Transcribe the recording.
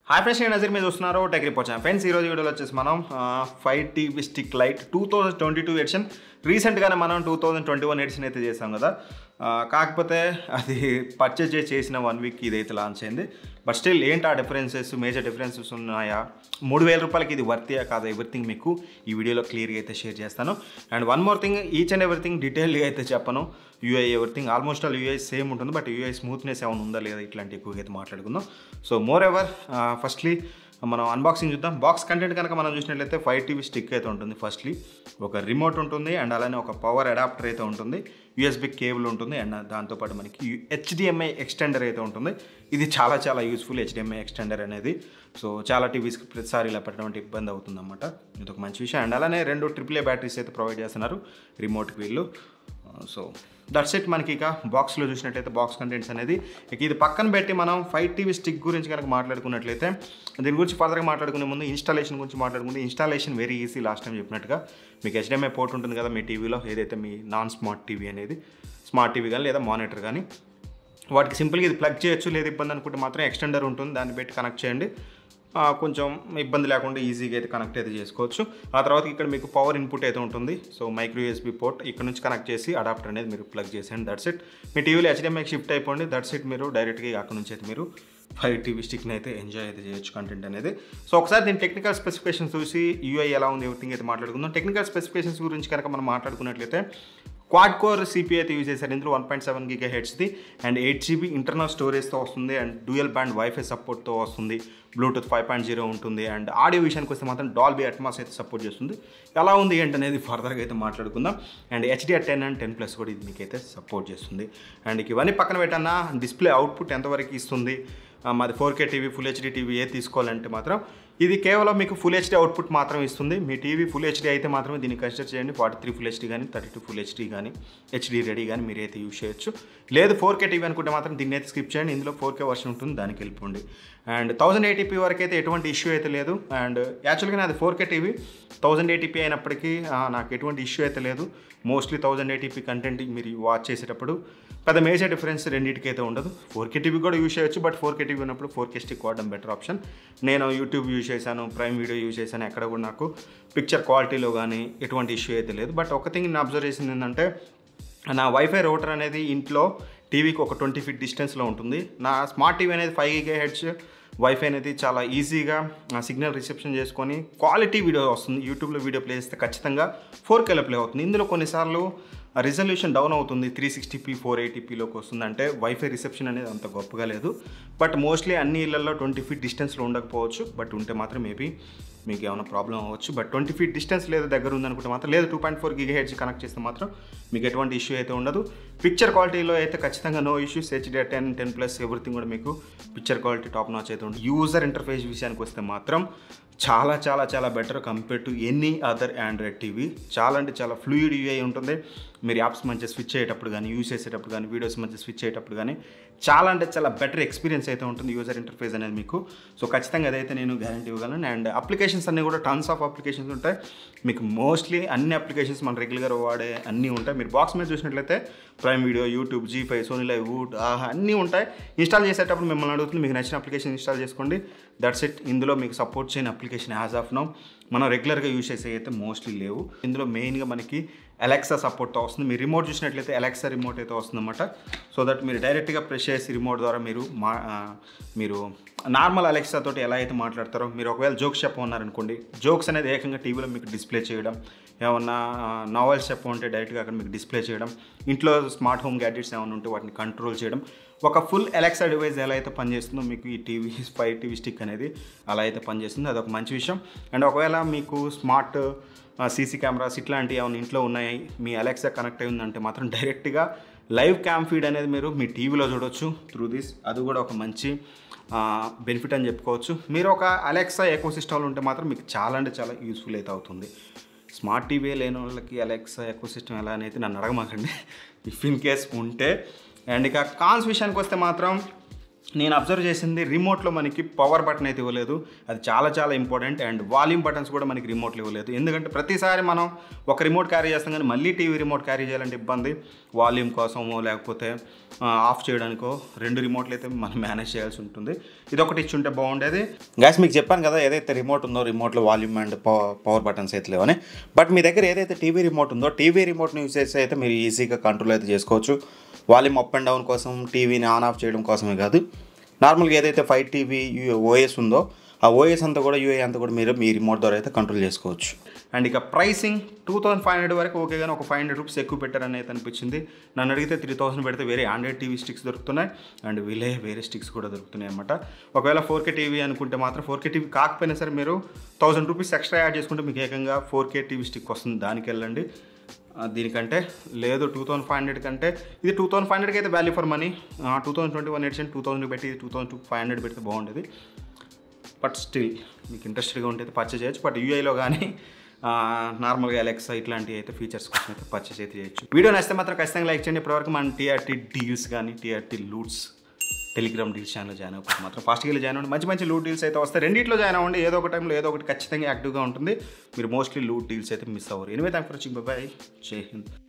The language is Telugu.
హాయ్ ఫ్రెండ్స్ నేను నజీర్ మీద చూస్తున్నారు టెక్ రిపోర్ట్ ఛానల్ ఫ్రెండ్స్ ఈరోజు వీడియోలో వచ్చేసి మనం Fire TV stick lite two thousand twenty two edition రీసెంట్గానే మనం two thousand twenty one edition అయితే చేసాం కదా ఆ, కాకపోతే అది పర్చేజ్ చేసిన వన్ వీక్ ఇదైతే లాంచ్ అయింది బట్ స్టిల్ ఏంటి ఆ డిఫరెన్సెస్ మేజర్ డిఫరెన్సెస్ ఉన్నాయా మూడు వేల రూపాయలకి ఇది వర్తియా కాదా ఎవ్రీథింగ్ మీకు ఈ వీడియోలో క్లియర్గా అయితే షేర్ చేస్తాను and one more thing each and everything డీటెయిల్గా అయితే చెప్పను UI everything almost all UI same ఉంటుంది బట్ యూఐ స్మూత్నెస్ ఏమైనా ఉందా లేదా ఇట్లాంటి ఎక్కువగా అయితే మాట్లాడుకుందాం సో మోర్ ఎవర్ ఫస్ట్లీ మనం అన్బాక్సింగ్ చూద్దాం బాక్స్ కంటెంట్ కనుక మనం చూసినట్లయితే ఫైవ్ టీవీ స్టిక్ అయితే ఉంటుంది ఫస్ట్లీ ఒక రిమోట్ ఉంటుంది అండ్ అలానే ఒక పవర్ అడాప్టర్ అయితే ఉంటుంది యూఎస్బి కేబుల్ ఉంటుంది అండ్ దాంతోపాటు మనకి హెచ్డిఎంఐ ఎక్స్టెండర్ అయితే ఉంటుంది ఇది చాలా చాలా యూస్ఫుల్ హెచ్డిఎంఐ ఎక్స్టెండర్ అనేది సో చాలా టీవీస్కి ప్రతిసారి ఇలా పెట్టడం అంటే ఇబ్బంది అవుతుంది అనమాట ఇది ఒక మంచి విషయం అండ్ అలానే రెండు ట్రిపుల్ ఏ బ్యాటరీస్ అయితే ప్రొవైడ్ చేస్తున్నారు రిమోట్కి వీళ్ళు సో దట్స్ ఇట్ మనకి ఇక బాక్స్లో చూసినట్లయితే బాక్స్ కంటెంట్స్ అనేది ఇక ఇది పక్కన పెట్టి మనం ఫైవ్ టీవీ స్టిక్ గురించి కనుక మాట్లాడుకున్నట్లయితే దీని గురించి ఫర్దర్గా మాట్లాడుకునే ముందు ఇన్స్టాలేషన్ గురించి మాట్లాడుకుంటే installation very easy last time చెప్పినట్టుగా మీకు హెచ్డిఎంఐ పోర్ట్ ఉంటుంది కదా మీ టీవీలో ఏదైతే మీ నాన్ స్మార్ట్ టీవీ అనేది స్మార్ట్ టీవీ కానీ లేదా మానిటర్ కానీ వాటికి సింపుల్గా ఇది ప్లగ్ చేయొచ్చు లేదా ఇబ్బంది అనుకుంటే మాత్రం ఎక్స్టెండర్ ఉంటుంది దాన్ని పెట్టి కనెక్ట్ చేయండి ఆ, కొంచెం ఇబ్బంది లేకుండా ఈజీగా అయితే కనెక్ట్ అయితే చేసుకోవచ్చు ఆ తర్వాత ఇక్కడ మీకు పవర్ ఇన్పుట్ అయితే ఉంటుంది సో మైక్రో యూఎస్బీ పోర్ట్ ఇక్కడ నుంచి కనెక్ట్ చేసి అడాప్టర్ అనేది మీరు ప్లగ్ చేసేయండి దట్స్ ఇట్ మీ టీవీలో హెచ్డిఎంఐకి షిఫ్ట్ అయిపోండి దట్స్ ఇట్ మీరు డైరెక్ట్గా అక్కడ నుంచి అయితే మీరు ఫైవ్ టీవీ స్టిక్ని అయితే ఎంజాయ్ అయితే చేయొచ్చు కంటెంట్ అనేది సో ఒకసారి దీని టెక్నికల్ స్పెసిఫికేషన్స్ చూసి యూఐ ఎలా ఉంది ఎవ్రీథింగ్ అయితే మాట్లాడుకుందాం టెక్నికల్ స్పెసిఫికేషన్స్ గురించి కనుక మనం మాట్లాడుకున్నట్లయితే క్వాడ్ కోర్ సిపి అయితే యూజ్ చేశారు ఇందులో వన్ పాయింట్ సెవెన్ గిగా హెడ్స్ది అండ్ ఎయిట్ జీబీ ఇంటర్నల్ స్టోరేజ్తో వస్తుంది అండ్ డ్యూయల్ బ్యాండ్ వైఫై సపోర్ట్తో వస్తుంది బ్లూటూత్ ఫైవ్ పాయింట్ జీరో ఉంటుంది అండ్ ఆడియో విషయానికి వస్తే మాత్రం డాల్బీ అట్మాస్ అయితే సపోర్ట్ చేస్తుంది ఎలా ఉంది ఏంటి అనేది ఫర్దర్గా అయితే మాట్లాడుకుందాం and HDR ten and ten plus కూడా ఇది మీకైతే సపోర్ట్ చేస్తుంది అండ్ ఇక ఇవన్నీ పక్కన పెట్టన్నా డిస్ప్లే అవుట్పుట్ ఎంతవరకు ఇస్తుంది ఆ, మాది four K TV full HD TV ఏ తీసుకోవాలంటే మాత్రం ఇది కేవలం మీకు ఫుల్ హెచ్డీ అవుట్పుట్ మాత్రం ఇస్తుంది మీ టీవీ ఫుల్ హెచ్డీ అయితే మాత్రమే దీన్ని కన్సిడర్ చేయండి ఫార్టీ త్రీ ఫుల్ హెచ్డీ కానీ థర్టీ టూ ఫుల్ హెచ్డీ కానీ హెచ్డీ రెడీ కానీ మీరు అయితే యూస్ చేయొచ్చు లేదు ఫోర్ కే టీవీ అనుకుంటే మాత్రం దీన్ని అయితే స్కిప్ చేయండి ఇందులో ఫోర్ కే వర్షన్ ఉంటుంది దానికి వెళ్ళిపోండి అండ్ థౌసండ్ ఎయిటీపీ వరకు అయితే ఎటువంటి ఇష్యూ అయితే లేదు అండ్ యాక్చువల్గా నాది four K TV thousand eighty P అయినప్పటికీ ఆ, నాకు ఎటువంటి ఇష్యూ అయితే లేదు మోస్ట్లీ థౌసండ్ ఎయిటీపీ కంటెంట్ మీరు వాచ్ చేసేటప్పుడు పెద్ద మేజర్ డిఫరెన్స్ రెండింటికి అయితే ఉండదు ఫోర్ కే టీవీ కూడా యూస్ చేయొచ్చు బట్ ఫోర్ కే టీవీ ఉన్నప్పుడు ఫోర్ కే స్టిక్ వాడడం బెటర్ ఆప్షన్ నేను యూట్యూబ్ యూస్ చేశాను ప్రైమ్ వీడియో యూస్ చేశాను ఎక్కడ కూడా నాకు పిక్చర్ క్వాలిటీలో కానీ ఎటువంటి ఇష్యూ అయితే లేదు బట్ ఒక థింగ్ నేను అబ్జర్వ్ చేసింది ఏంటంటే నా వైఫై రౌటర్ అనేది ఇంట్లో టీవీకి ఒక ట్వంటీ ఫీట్ డిస్టెన్స్లో ఉంటుంది నా స్మార్ట్ టీవీ అనేది ఫైవ్ గిగా హెడ్స్ వైఫై అనేది చాలా ఈజీగా సిగ్నల్ రిసెప్షన్ చేసుకొని క్వాలిటీ వీడియో వస్తుంది యూట్యూబ్లో వీడియో ప్లే చేస్తే ఖచ్చితంగా ఫోర్ కేలో ప్లే అవుతుంది ఇందులో కొన్నిసార్లు రిజల్యూషన్ డౌన్ అవుతుంది త్రీ సిక్స్టీపీ ఫోర్ ఎయిటీపీలోకి వస్తుంది అంటే వైఫై రిసెప్షన్ అనేది అంత గొప్పగా లేదు బట్ మోస్ట్లీ అన్ని ఇళ్లలో ట్వంటీ ఫీట్ డిస్టెన్స్లో ఉండకపోవచ్చు బట్ ఉంటే మాత్రం మేబీ మీకు ఏమైనా ప్రాబ్లం అవ్వచ్చు బట్ ట్వంటీ ఫీట్ డిస్టెన్స్ లేదు దగ్గర ఉందనుకుంటే మాత్రం లేదు two point four giga hertz connect చేస్తే మాత్రం మీకు ఎటువంటి ఇష్యూ అయితే ఉండదు పిక్చర్ క్వాలిటీలో అయితే ఖచ్చితంగా no issues HDR ten ten plus everything కూడా మీకు పిక్చర్ క్వాలిటీ టాప్ నాచ్ అయితే ఉంటుంది యూజర్ ఇంటర్ఫేస్ విషయానికి వస్తే మాత్రం చాలా చాలా చాలా better compare to any other Android TV చాలా అంటే చాలా ఫ్లూయిడ్ యూఐ ఉంటుంది మీరు యాప్స్ మంచిగా స్విచ్ అయ్యేటప్పుడు కానీ యూస్ చేసేటప్పుడు కానీ వీడియోస్ మధ్య స్విచ్ అయ్యేటప్పుడు కానీ చాలా అంటే చాలా బెటర్ ఎక్స్పీరియన్స్ అయితే ఉంటుంది యూజర్ ఇంటర్ఫేస్ అనేది మీకు సో ఖచ్చితంగా అదైతే నేను గ్యారంటీ ఇవ్వగలను అండ్ అప్లికేషన్స్ అన్నీ కూడా టన్స్ ఆఫ్ అప్లికేషన్స్ ఉంటాయి మీకు మోస్ట్లీ అన్ని అప్లికేషన్స్ మన రెగ్యులర్గా వాడే అన్నీ ఉంటాయి మీరు బాక్స్ మీద చూసినట్లయితే Prime video YouTube Zee five Sony live Voot aha అన్నీ ఉంటాయి ఇన్స్టాల్ చేసేటప్పుడు మిమ్మల్ని అడుగుతుంది మీకు నచ్చిన అప్లికేషన్ ఇన్స్టాల్ చేసుకోండి దట్స్ ఇట్ ఇందులో మీకు సపోర్ట్ చేయని అప్లికేషన్ యాజ్ ఆఫ్ నౌ మనం రెగ్యులర్గా యూస్ చేసే అయితే మోస్ట్లీ లేవు ఇందులో మెయిన్గా మనకి అలెక్సా సపోర్ట్తో వస్తుంది మీరు రిమోట్ చూసినట్లయితే అలెక్సా రిమోట్ అయితే వస్తుందన్నమాట సో దట్ మీరు డైరెక్ట్గా ప్రెస్ చేసి రిమోట్ ద్వారా మీరు మా ఆ, మీరు నార్మల్ అలెక్సా తోటి ఎలా అయితే మాట్లాడతారో మీరు ఒకవేళ జోక్స్ చెప్పమన్నారనుకోండి జోక్స్ అనేది ఏకంగా టీవీలో మీకు డిస్ప్లే చేయడం ఏమన్నా నావెల్స్ చెప్పమంటే డైరెక్ట్గా అక్కడ మీకు డిస్ప్లే చేయడం ఇంట్లో స్మార్ట్ హోమ్ గ్యాడ్జెట్స్ ఏమైనా ఉంటే వాటిని కంట్రోల్ చేయడం ఒక ఫుల్ ఎలక్సా డివైస్ ఎలా అయితే పనిచేస్తుందో మీకు ఈ టీవీ ఫైవ్ టీవీ స్టిక్ అనేది అలా అయితే పనిచేస్తుంది అదొక మంచి విషయం అండ్ ఒకవేళ మీకు స్మార్ట్ సీసీ కెమెరాస్ ఇట్లాంటివి ఏమైనా ఇంట్లో ఉన్నాయి మీ అలెక్సా కనెక్ట్ అయి ఉందంటే మాత్రం డైరెక్ట్గా లైవ్ క్యామ్ ఫీడ్ అనేది మీరు మీ టీవీలో చూడొచ్చు త్రూ దిస్ అది కూడా ఒక మంచి బెనిఫిట్ అని చెప్పుకోవచ్చు మీరు ఒక అలెక్సా ఎకో సిస్టమ్లో ఉంటే మాత్రం మీకు చాలా అంటే చాలా యూస్ఫుల్ అయితే అవుతుంది స్మార్ట్ టీవీ లేని వాళ్ళకి అలెక్సా ఎకో సిస్టమ్ ఎలా అనేది నన్ను అడగమాకండి ఇఫ్ ఇన్ కేస్ ఉంటే అండ్ ఇక కాన్స్ విషయానికి వస్తే మాత్రం నేను అబ్జర్వ్ చేసింది రిమోట్లో మనకి పవర్ బటన్ అయితే ఇవ్వలేదు అది చాలా చాలా ఇంపార్టెంట్ అండ్ వాల్యూమ్ బటన్స్ కూడా మనకి రిమోట్లో ఇవ్వలేదు ఎందుకంటే ప్రతిసారి మనం ఒక రిమోట్ క్యారీ చేస్తాం కానీ మళ్ళీ టీవీ రిమోట్ క్యారీ చేయాలంటే ఇబ్బంది వాల్యూమ్ కోసమో లేకపోతే ఆ, ఆఫ్ చేయడానికో రెండు రిమోట్లు అయితే మనం మేనేజ్ చేయాల్సి ఉంటుంది ఇది ఒకటి ఇచ్చి ఉంటే బాగుండేది గ్యాస్ మీకు చెప్పాను కదా ఏదైతే రిమోట్ ఉందో రిమోట్లో వాల్యూమ్ అండ్ పవర్ బటన్స్ అయితే లేవని బట్ మీ దగ్గర ఏదైతే టీవీ రిమోట్ ఉందో టీవీ రిమోట్ని యూస్ చేసి అయితే మీరు ఈజీగా కంట్రోల్ అయితే చేసుకోవచ్చు వాల్యూమ్ అప్ అండ్ డౌన్ కోసం టీవీని ఆన్ ఆఫ్ చేయడం కోసమే కాదు నార్మల్గా ఏదైతే ఫైవ్ టీవీ ఓఎస్ ఉందో ఆ ఓఎస్ అంతా కూడా యూఏ అంతా కూడా మీరు మీ రిమోట్ ద్వారా అయితే కంట్రోల్ చేసుకోవచ్చు అండ్ ఇక pricing two thousand five hundred వరకు ఓకే కానీ ఒక ఫైవ్ హండ్రెడ్ రూపీస్ ఎక్కువ పెట్టారని అయితే అనిపించింది నన్ను అడిగితే త్రీ థౌసండ్ పెడితే వేరే ఆండ్రాయిడ్ టీవీ స్టిక్స్ దొరుకుతున్నాయి అండ్ వీలే వేరే స్టిక్స్ కూడా దొరుకుతున్నాయి అనమాట ఒకవేళ ఫోర్ కే టీవీ అనుకుంటే మాత్రం ఫోర్ కే టీవీ కాకపోయినా సరే మీరు థౌసండ్ రూపీస్ ఎక్స్ట్రా యాడ్ చేసుకుంటే మీకు ఏకంగా ఫోర్ కే టీవీ స్టిక్ వస్తుంది దానికి వెళ్ళండి ఆ, దీనికంటే లేదు టూ థౌసండ్ ఫైవ్ హండ్రెడ్ కంటే ఇది టూ థౌసండ్ ఫైవ్ హండ్రెడ్కి అయితే value for money two thousand twenty one edition two thousand పెట్టి two thousand two five hundred పెడితే బాగుండేది బట్ స్టిల్ మీకు ఇంట్రెస్టెడ్గా ఉంటే పర్చేస్ చేయొచ్చు బట్ యూఐలో కానీ నార్మల్గా ఎలెక్సా ఇట్లాంటివి అయితే ఫీచర్స్ కోసం అయితే పర్చేస్ అయితే చేయొచ్చు వీడియో నచ్చితే మాత్రం ఖచ్చితంగా లైక్ చేయండి ఇప్పటివరకు మన టీఆర్టీ డీల్స్ కానీ TRT loots telegram deals channel join అవ్వకపోతే మాత్రం ఫాస్ట్గా వెళ్ళి జాయిన్ అవ్వండి మంచి మంచి లూట్ డీల్స్ అయితే వస్తాయి రెండిట్లో జాయిన్ అవ్వండి ఏదో ఒక టైంలో ఏదో ఒకటి ఖచ్చితంగా యాక్టివ్గా ఉంటుంది మీరు మోస్ట్లీ లూట్ డీల్స్ అయితే మిస్ అవ్వరు anyway thank for watching bye జై హింద్